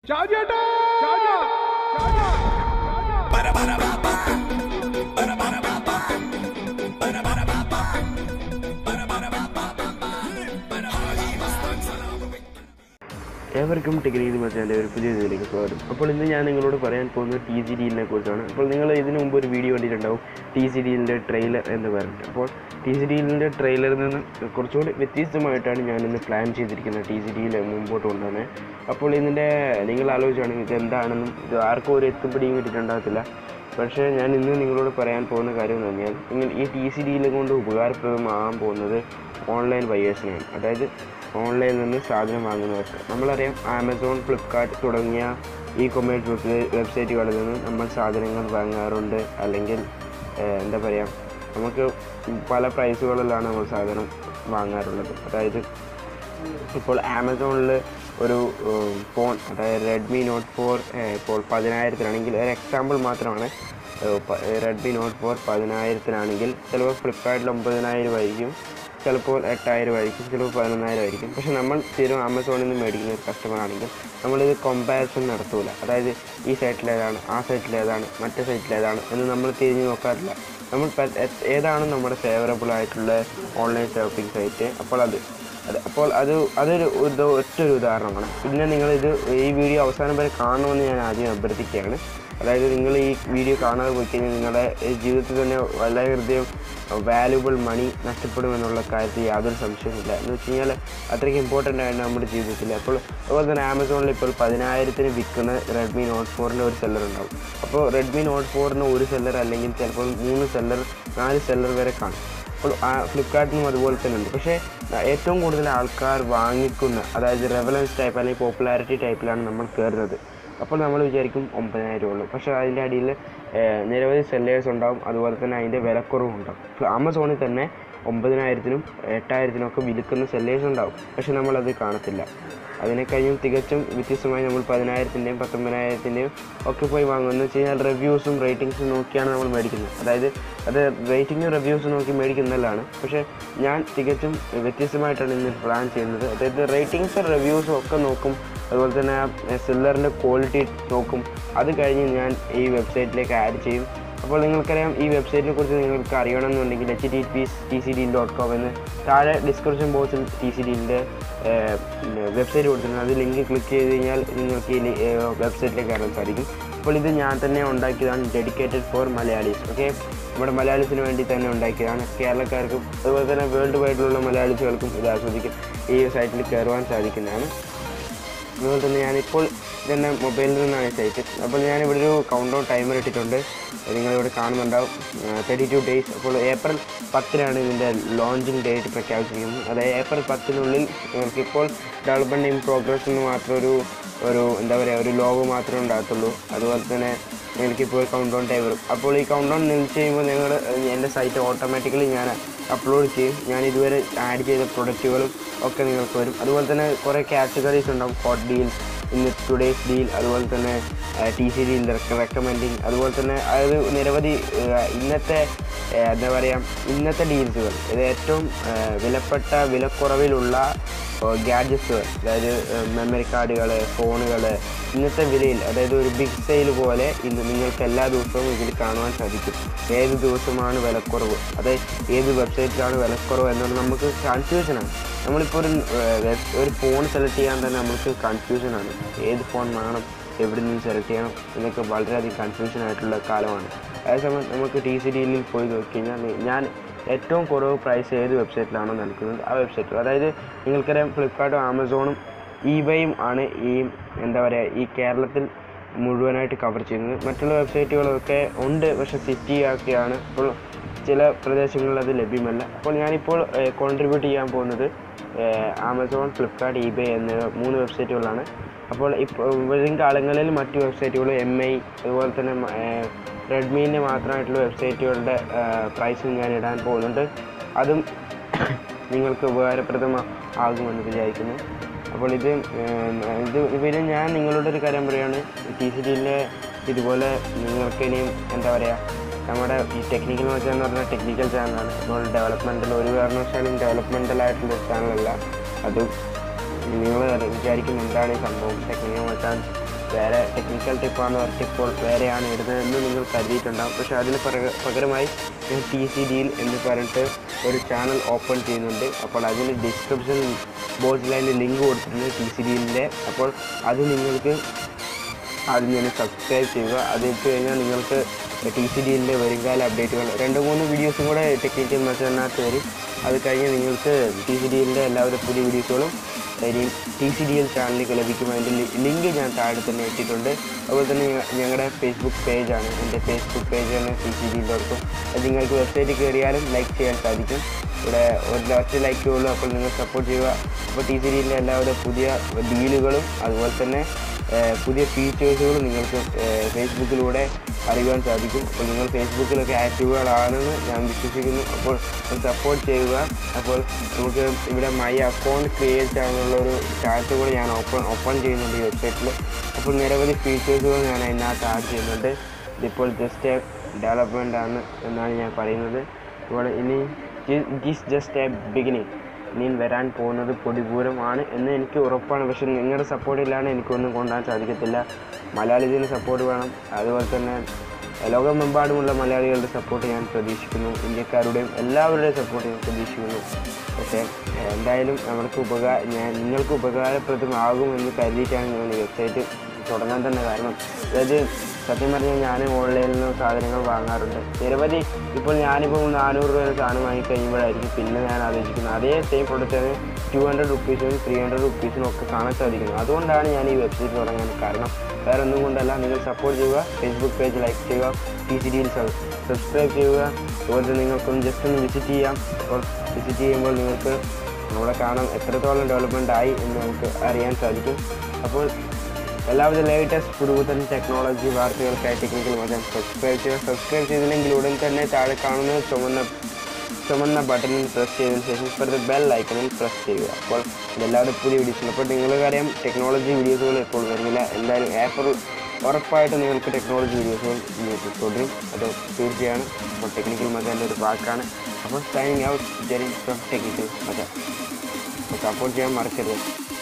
ഷാജിയേട്ടാ ഷാജിയ ഏവർക്കും ടിഗ്രീതി മച്ചാൻ്റെ ഒരു പുതിയ ഇതിലേക്ക് സ്വാഗതം അപ്പോൾ ഇന്ന് ഞാൻ നിങ്ങളോട് പറയാൻ പോകുന്നത് ടി സി ഡീലിനെ കുറിച്ചാണ് അപ്പോൾ നിങ്ങൾ ഇതിനു മുമ്പ് ഒരു വീഡിയോ കണ്ടിട്ടുണ്ടാവും ടി സി ഡീലിൻ്റെ ട്രെയിലർ എന്ന് പറഞ്ഞിട്ട് അപ്പോൾ ടി സി ഡീലിൻ്റെ ട്രെയിലറിൽ നിന്ന് കുറച്ചുകൂടി വ്യത്യസ്തമായിട്ടാണ് ഞാൻ ഇന്ന് പ്ലാൻ ചെയ്തിരിക്കുന്നത് ടി സി ഡിയിൽ മുമ്പോട്ട് കൊണ്ടുവന്നത് അപ്പോൾ ഇതിൻ്റെ നിങ്ങൾ ആലോചിച്ചാണെങ്കിൽ ഇത് എന്താണെന്നും ഇത് ആർക്കും ഒരു എത്തുപിടിയും കിട്ടിയിട്ടുണ്ടാകത്തില്ല പക്ഷേ ഞാൻ ഇന്ന് നിങ്ങളോട് പറയാൻ പോകുന്ന കാര്യം എന്ന് പറഞ്ഞാൽ നിങ്ങൾ ഈ ടി സി ഡിയിൽ കൊണ്ട് ഉപകാരപ്രദമാകാൻ പോകുന്നത് ഓൺലൈൻ ബയേഴ്സിനാണ് അതായത് ഓൺലൈനിൽ നിന്ന് സാധനം വാങ്ങുന്നവർക്ക് നമ്മളറിയാം ആമസോൺ ഫ്ലിപ്കാർട്ട് തുടങ്ങിയ ഇ കൊമേഴ്സ് വെബ് വെബ്സൈറ്റുകളിൽ നിന്ന് നമ്മൾ സാധനങ്ങൾ വാങ്ങാറുണ്ട് അല്ലെങ്കിൽ ഏഹ്, എന്താ പറയുക നമുക്ക് പല പ്രൈസുകളിലാണ് നമ്മൾ സാധനം വാങ്ങാറുള്ളത് അതായത് ഇപ്പോൾ ആമസോണിൽ ഒരു ഉം, ഫോൺ അതായത് റെഡ്മി നോട്ട് ഫോർ ഇപ്പോൾ പതിനായിരത്തിനാണെങ്കിൽ ഒരു എക്സാമ്പിൾ മാത്രമാണ് റെഡ്മി നോട്ട് ഫോർ പതിനായിരത്തിനാണെങ്കിൽ ചിലപ്പോൾ ഫ്ലിപ്കാർട്ടിൽ ഒമ്പതിനായിരം ആയിരിക്കും ചിലപ്പോൾ എട്ടായിരം ആയിരിക്കും ചിലപ്പോൾ പതിനൊന്നായിരം ആയിരിക്കും പക്ഷെ നമ്മൾ സ്ഥിരം ആമസോണിൽ നിന്ന് മേടിക്കുന്ന ഒരു കസ്റ്റമർ ആണെങ്കിൽ നമ്മളിത് കമ്പാരിസൺ നടത്തൂല അതായത് ഈ സൈറ്റിലേതാണ് ആ സൈറ്റിലേതാണ് മറ്റേ സൈറ്റിലേതാണ് എന്ന് നമ്മൾ തിരിഞ്ഞ് നോക്കാറില്ല നമ്മൾ പ- എ- ഏതാണ് നമ്മുടെ ഫേവറബിൾ ആയിട്ടുള്ള ഓൺലൈൻ ഷോപ്പിംഗ് സൈറ്റ് അപ്പോൾ അത് അത് അപ്പോൾ അത് അതൊരു ഇത് ഒറ്റൊരു ഉദാഹരണമാണ് പിന്നെ നിങ്ങളിത് ഈ വീഡിയോ അവസാനം വരെ കാണണമെന്ന് ഞാൻ ആദ്യം അഭ്യർത്ഥിക്കുകയാണ് അതായത് നിങ്ങൾ ഈ വീഡിയോ കാണാതെ പോയി കഴിഞ്ഞാൽ നിങ്ങളുടെ ഈ ജീവിതത്തിൽ തന്നെ വളരെയധികം വാല്യുബിൾ മണി നഷ്ടപ്പെടുമെന്നുള്ള കാര്യത്തിൽ യാതൊരു സംശയവുമില്ല എന്ന് വെച്ച് കഴിഞ്ഞാൽ അത്രയ്ക്ക് ഇമ്പോർട്ടൻ്റ് ആണ് നമ്മുടെ ജീവിതത്തിൽ അപ്പോൾ അതുപോലെ തന്നെ ആമസോണിൽ ഇപ്പോൾ പതിനായിരത്തിന് വിൽക്കുന്ന റെഡ്മി നോട്ട് ഫോറിൻ്റെ ഒരു സെല്ലർ ഉണ്ടാവും അപ്പോൾ റെഡ്മി നോട്ട് ഫോറിന് ഒരു സെല്ലർ അല്ലെങ്കിൽ ചിലപ്പോൾ മൂന്ന് സെല്ലർ നാല് സെല്ലർ വരെ കാണും അപ്പോൾ ആ ഫ്ലിപ്കാർട്ടിനും അതുപോലെ തന്നെ ഉണ്ട് പക്ഷേ ആ, ഏറ്റവും കൂടുതൽ ആൾക്കാർ വാങ്ങിക്കുന്ന അതായത് റെവലൻസ് ടൈപ്പ് അല്ലെങ്കിൽ പോപ്പുലാരിറ്റി ടൈപ്പിലാണ് നമ്മൾ കയറുന്നത് അപ്പോൾ നമ്മൾ വിചാരിക്കും ഒമ്പതിനായിരം ഉള്ളൂ പക്ഷേ അതിൻ്റെ അടിയിൽ ഏഹ്, നിരവധി സെല്ലേഴ്സ് ഉണ്ടാവും അതുപോലെ തന്നെ അതിൻ്റെ വിലക്കുറവും ഉണ്ടാവും ഇപ്പോൾ ആമസോണിൽ തന്നെ ഒമ്പതിനായിരത്തിനും എട്ടായിരത്തിനും ഒക്കെ വിൽക്കുന്ന സെല്ലേഴ്സ് ഉണ്ടാവും പക്ഷെ നമ്മളത് കാണത്തില്ല അതിനെ കഴിഞ്ഞും തികച്ചും വ്യത്യസ്തമായി നമ്മൾ പതിനായിരത്തിൻ്റെയും പത്തൊമ്പതിനായിരത്തിൻ്റെയും ഒക്കെ പോയി വാങ്ങുമെന്ന് വെച്ച് കഴിഞ്ഞാൽ റിവ്യൂസും റേറ്റിംഗ്സും നോക്കിയാണ് നമ്മൾ മേടിക്കുന്നത് അതായത് അത് റേറ്റിംഗും റിവ്യൂസും നോക്കി മേടിക്കുന്നതല്ലാണ് പക്ഷേ ഞാൻ തികച്ചും വ്യത്യസ്തമായിട്ടാണ് ഇന്ന് പ്ലാൻ ചെയ്യുന്നത് അതായത് റേറ്റിംഗ്സും റിവ്യൂസും ഒക്കെ നോക്കും അതുപോലെ തന്നെ ആ സെല്ലറിൻ്റെ ക്വാളിറ്റി നോക്കും അത് കഴിഞ്ഞ് ഞാൻ ഈ വെബ്സൈറ്റിലേക്ക് ആഡ് ചെയ്യും അപ്പോൾ നിങ്ങൾക്കറിയാം ഈ വെബ്സൈറ്റിനെ കുറിച്ച് നിങ്ങൾക്ക് അറിയണമെന്നുണ്ടെങ്കിൽ H T P T C D dot com എന്ന് താഴെ ഡിസ്ക്രിപ്ഷൻ ബോക്സിൽ ടി സി ഡിൻ്റെ വെബ്സൈറ്റ് കൊടുത്തിട്ടുണ്ട് അത് ലിങ്ക് ക്ലിക്ക് ചെയ്ത് കഴിഞ്ഞാൽ നിങ്ങൾക്ക് ഈ വെബ്സൈറ്റിലേക്ക് കയറാൻ സാധിക്കും അപ്പോൾ ഇത് ഞാൻ തന്നെ ഉണ്ടാക്കിയതാണ് ഡെഡിക്കേറ്റഡ് ഫോർ മലയാളീസ് ഓക്കെ നമ്മുടെ മലയാളീസിന് വേണ്ടി തന്നെ ഉണ്ടാക്കിയതാണ് കേരളക്കാർക്കും അതുപോലെ തന്നെ വേൾഡ് വൈഡിലുള്ള മലയാളീസുകൾക്കും ഇത് ആസ്വദിക്കും ഈ സൈറ്റിൽ കയറുവാൻ സാധിക്കുന്നതാണ് അതുപോലെ തന്നെ ഞാനിപ്പോൾ ഇതെൻ്റെ മൊബൈലിൽ നിന്നാണ് ഈ സൈറ്റ് അപ്പോൾ ഞാനിവിടെ ഒരു കൗണ്ട് ഡൗൺ ടൈമർ ഇട്ടിട്ടുണ്ട് അത് നിങ്ങളിവിടെ കാണുന്നുണ്ടാവും തേർട്ടി ടു ഡേയ്സ് അപ്പോൾ ഏപ്രിൽ പത്തിനാണ് ഇതിൻ്റെ ലോഞ്ചിങ് ഡേറ്റ് പ്രഖ്യാപിച്ചിരിക്കുന്നത് അതായത് ഏപ്രിൽ പത്തിനുള്ളിൽ നിങ്ങൾക്കിപ്പോൾ ഡെവലപ്മെൻറ്റ് ഇൻ പ്രോഗ്രസ് എന്ന് മാത്രം ഒരു ഒരു എന്താ പറയുക ഒരു ലോഗോ മാത്രമേ ഉണ്ടാകത്തുള്ളൂ അതുപോലെ തന്നെ എനിക്കിപ്പോൾ കൗണ്ട് ഡൗൺ ടൈം വരും അപ്പോൾ ഈ കൗണ്ട് ഡൗൺ നിൽച്ച് കഴിയുമ്പോൾ നിങ്ങൾ എൻ്റെ സൈറ്റ് ഓട്ടോമാറ്റിക്കലി ഞാൻ അപ്ലോഡ് ചെയ്യും ഞാൻ ഇതുവരെ ആഡ് ചെയ്ത പ്രൊഡക്റ്റുകളും ഒക്കെ നിങ്ങൾക്ക് വരും അതുപോലെ തന്നെ കുറേ കാറ്റഗറീസ് ഉണ്ടാവും ഹോട്ട് ഡീൽസ് ഇന്ന് ടുഡേയ്സ് ഡീൽ അതുപോലെ തന്നെ ടി സി ഡീൽ റെക്കമെൻഡിങ് അതുപോലെ തന്നെ അതായത് നിരവധി ആ, ഇന്നത്തെ ആ, എന്താ പറയുക ഇന്നത്തെ ഡീൽസുകൾ ഇത് ഏറ്റവും ആ, വിലപ്പെട്ട വിലക്കുറവിലുള്ള ഗാഡ്ജറ്റ്സുകൾ അതായത് മെമ്മറി കാർഡുകൾ ഫോണുകൾ ഇന്നത്തെ വിലയിൽ അതായത് ഒരു ബിഗ് സെയിൽ പോലെ ഇന്ന് നിങ്ങൾക്ക് എല്ലാ ദിവസവും ഇതിൽ കാണുവാൻ സാധിക്കും ഏത് ദിവസമാണ് വിലക്കുറവ് അതായത് ഏത് വെബ്സൈറ്റിലാണ് വിലക്കുറവ് എന്നുള്ളത് നമുക്ക് കൺഫ്യൂഷനാണ് നമ്മളിപ്പോൾ ഒരു ഏഹ്, വെബ്- ഒരു ഫോൺ സെലക്ട് ചെയ്യാൻ തന്നെ നമുക്ക് കൺഫ്യൂഷനാണ് ഏത് ഫോൺ വാങ്ങണം എവിടെ നിന്ന് സെലക്ട് ചെയ്യണം എന്നൊക്കെ വളരെയധികം കൺഫ്യൂഷൻ ആയിട്ടുള്ള കാലമാണ് അതേസമയം നമുക്ക് ടി സി ഡിയിൽ പോയി നോക്കി കഴിഞ്ഞാൽ ഞാൻ ഏറ്റവും കുറവ് പ്രൈസ് ഏത് വെബ്സൈറ്റിലാണോ നൽകുന്നത് ആ വെബ്സൈറ്റിൽ അതായത് നിങ്ങൾക്കറിയാം ഫ്ലിപ്കാർട്ടും ആമസോണും ഈബയും ആണ് ഈ എന്താ പറയുക ഈ കേരളത്തിൽ മുഴുവനായിട്ട് കവർ ചെയ്യുന്നത് മറ്റുള്ള വെബ്സൈറ്റുകളൊക്കെ ഉണ്ട് പക്ഷെ സിറ്റി ഒക്കെയാണ് അപ്പോൾ ചില പ്രദേശങ്ങളിൽ അത് ലഭ്യമല്ല അപ്പോൾ ഞാനിപ്പോൾ കോൺട്രിബ്യൂട്ട് ചെയ്യാൻ പോകുന്നത് ഏഹ്, ആമസോൺ ഫ്ലിപ്കാർട്ട് ഈബേ എന്ന മൂന്ന് വെബ്സൈറ്റുകളാണ് അപ്പോൾ ഇപ്പോൾ വരും കാലങ്ങളിൽ മറ്റ് വെബ്സൈറ്റുകൾ എം ഐ അതുപോലെ തന്നെ റെഡ്മീൻ്റെ മാത്രമായിട്ടുള്ള വെബ്സൈറ്റുകളുടെ പ്രൈസും ഞാൻ ഇടാൻ പോകുന്നുണ്ട് അതും നിങ്ങൾക്ക് ഉപകാരപ്രദമാ ആകുമെന്ന് വിചാരിക്കുന്നു അപ്പോൾ ഇത് ഏം, ഇത് പിന്നെ ഞാൻ നിങ്ങളോട് ഒരു കാര്യം പറയുകയാണ് ടി സി ഡിയിലെ ഇതുപോലെ നിങ്ങൾക്ക് ഇനിയും എന്താ പറയുക നമ്മുടെ ഈ ടെക്നിക്കൽ മച്ചാൻ എന്ന് പറഞ്ഞാൽ ടെക്നിക്കൽ ചാനലാണ് നമ്മൾ ഡെവലപ്മെൻറ്റൽ ഒരു കാരണവശാലും ഡെവലപ്മെൻറ്റൽ ആയിട്ടുള്ള ചാനലല്ല അത് നിങ്ങൾ വിചാരിക്കും എന്താണ് ഈ സംഭവം ടെക്നിക്കൽ മച്ചാൻ വേറെ ടെക്നിക്കൽ ടിപ്പാണെന്ന് പറഞ്ഞിപ്പോൾ വേറെയാണ് ഇടുന്നതെന്ന് നിങ്ങൾ കരുതിയിട്ടുണ്ടാകും പക്ഷേ അതിന് പകര- പകരമായി ഞാൻ ടി സി ഡിയിൽ എന്ന് പറഞ്ഞിട്ട് ഒരു ചാനൽ ഓപ്പൺ ചെയ്യുന്നുണ്ട് അപ്പോൾ അതിന് ഡിസ്ക്രിപ്ഷൻ ബോക്സിൽ അതിൻ്റെ ലിങ്ക് കൊടുത്തിട്ടുണ്ട് ടി സി ഡിയിലെ അപ്പോൾ അത് നിങ്ങൾക്ക് ആദ്യം തന്നെ സബ്സ്ക്രൈബ് ചെയ്യുക അത് ഇട്ട് കഴിഞ്ഞാൽ നിങ്ങൾക്ക് ടി സി ഡിയിലെ വരുംകാല അപ്ഡേറ്റുകൾ രണ്ട് മൂന്ന് വീഡിയോസും കൂടെ ടെക്നിക്കൽ മെത്തേഡിനകത്ത് വരും അത് കഴിഞ്ഞ് നിങ്ങൾക്ക് ടി സി ഡിയിലെ എല്ലാവിധ പുതിയ വീഡിയോസുകളും ഇനിയും ടി സി ഡി എൽ ചാനലിലേക്ക് ലഭിക്കും അതിൻ്റെ ലിങ്ക് ഞാൻ താഴെ തന്നെ ഇട്ടിട്ടുണ്ട് അതുപോലെ തന്നെ ഞ- ഞങ്ങളുടെ ഫേസ്ബുക്ക് പേജാണ് എൻ്റെ ഫേസ്ബുക്ക് പേജാണ് ടി സി ഡി ഡോട്ട് അത് നിങ്ങൾക്ക് വെബ്സൈറ്റിൽ കയറിയാലും ലൈക്ക് ചെയ്യാൻ സാധിക്കും ഇവിടെ ഒരു ഒറ്റ ലൈക്കേ ഉള്ളൂ അപ്പോൾ നിങ്ങൾ സപ്പോർട്ട് ചെയ്യുക അപ്പോൾ ടി സി ഡിയിലെ എല്ലാവിധ പുതിയ ഡീലുകളും അതുപോലെ തന്നെ ഏഹ് പുതിയ ഫീച്ചേഴ്സുകളും നിങ്ങൾക്ക് ഏഹ് ഫേസ്ബുക്കിലൂടെ അറിയുവാൻ സാധിക്കും അപ്പോൾ നിങ്ങൾ ഫേസ്ബുക്കിലൊക്കെ ആക്റ്റീവുകളാണെന്ന് ഞാൻ വിശ്വസിക്കുന്നു അപ്പോൾ സപ്പോർട്ട് ചെയ്യുക അപ്പോൾ നമുക്ക് ഇവിടെ മൈ അക്കൗണ്ട് ക്രിയേറ്റ് ചെയ്യാനുള്ള ഒരു ചാറ്റ് കൂടെ ഞാൻ ഓപ്പൺ ഓപ്പൺ ചെയ്യുന്നുണ്ട് ഈ വെബ്സൈറ്റിൽ അപ്പോൾ നിരവധി ഫീച്ചേഴ്സുകൾ ഞാൻ അതിനകത്ത് ആഡ് ചെയ്യുന്നുണ്ട് ഇതിപ്പോൾ ജസ്റ്റ് ഡെവലപ്മെൻ്റ് ആണ് എന്നാണ് ഞാൻ പറയുന്നത് ഇപ്പോൾ ഇനി it is just a beginning ഇനിയും വരാൻ പോകുന്നത് പൊടിപൂരമാണ് എന്ന് എനിക്ക് ഉറപ്പാണ് പക്ഷെ നിങ്ങളുടെ സപ്പോർട്ട് ഇല്ലാണ്ട് എനിക്കൊന്നും കൊണ്ടുപോകാൻ സാധിക്കത്തില്ല മലയാളിത്തിന് സപ്പോർട്ട് വേണം അതുപോലെ തന്നെ ലോകമെമ്പാടുമുള്ള മലയാളികളുടെ സപ്പോർട്ട് ഞാൻ പ്രതീക്ഷിക്കുന്നു ഇന്ത്യക്കാരുടെയും എല്ലാവരുടെയും സപ്പോർട്ട് ഞാൻ പ്രതീക്ഷിക്കുന്നു പക്ഷേ ഏഹ്, എന്തായാലും നമുക്ക് ഉപകാര ഞാൻ നിങ്ങൾക്ക് ഉപകാരപ്രദമാകുമെന്ന് കരുതിയിട്ടാണ് ഞാൻ ഈ വെബ്സൈറ്റ് തുടങ്ങാൻ തന്നെ കാരണം അതായത് സത്യം പറഞ്ഞാൽ ഞാൻ ഓൺലൈനിൽ നിന്ന് സാധനങ്ങൾ വാങ്ങാറുണ്ട് നിരവധി ഇപ്പോൾ ഞാനിപ്പോൾ നാനൂറ് രൂപ സാധനം വാങ്ങിക്കഴിയുമ്പോഴായിരിക്കും പിന്നെ ഞാൻ ആലോചിക്കുന്നത് അതേ സെയിം പ്രൊഡക്റ്റാണ് ടു ഹൺഡ്രഡ് റുപ്പീസിനും ത്രീ ഹൺഡ്രഡ് റുപ്പീസിനും ഒക്കെ കാണാൻ സാധിക്കുന്നത് അതുകൊണ്ടാണ് ഞാൻ ഈ വെബ്സൈറ്റ് തുടങ്ങാൻ കാരണം വേറെ ഒന്നും കൊണ്ടല്ല നിങ്ങൾ സപ്പോർട്ട് ചെയ്യുക ഫേസ്ബുക്ക് പേജ് ലൈക്ക് ചെയ്യുക ടി സി ഡിയിൽ സബ്സ്ക്രൈബ് ചെയ്യുക അതുപോലെ തന്നെ നിങ്ങൾക്കൊന്ന് ജസ്റ്റ് ഒന്ന് വിസിറ്റ് ചെയ്യാം അപ്പോൾ വിസിറ്റ് ചെയ്യുമ്പോൾ നിങ്ങൾക്ക് നമ്മളെ കാണാം എത്രത്തോളം ഡെവലപ്മെൻ്റ് ആയി എന്ന് നമുക്ക് അറിയാൻ സാധിക്കും അപ്പോൾ എല്ലാവിധ ലേറ്റസ്റ്റ് പുതുപുത്തൻ ടെക്നോളജി വാർത്തകൾക്കായി ടെക്നിക്കൽ മതം സബ്സ്ക്രൈബ് ചെയ്യുക സബ്സ്ക്രൈബ് ചെയ്തില്ലെങ്കിൽ ഉടൻ തന്നെ താഴെ കാണുന്ന ചുമന്ന ചുമന്ന ബട്ടണിൽ പ്രസ് ചെയ്തതിനു ശേഷം ഇപ്പോഴത്തെ ബെൽ ഐക്കണിൽ പ്രസ് ചെയ്യുക അപ്പോൾ ഇതെല്ലാവരും പുതിയ വീഡിയോസ് അപ്പോൾ നിങ്ങൾക്കറിയാം ടെക്നോളജി വീഡിയോസുകൾ ഇപ്പോൾ വരുന്നില്ല എന്തായാലും ഏപ്രിൽ ഉറപ്പായിട്ട് നിങ്ങൾക്ക് ടെക്നോളജി വീഡിയോസുകൾ നിങ്ങൾക്ക് തുടരും അത് തീർച്ചയാണ് അപ്പോൾ ടെക്നിക്കൽ മതൻ്റെ ഒരു വാക്കാണ് അപ്പോൾ signing out Jerry from technical മത അപ്പോൾ സപ്പോർട്ട് ചെയ്യാൻ മറക്കരുത്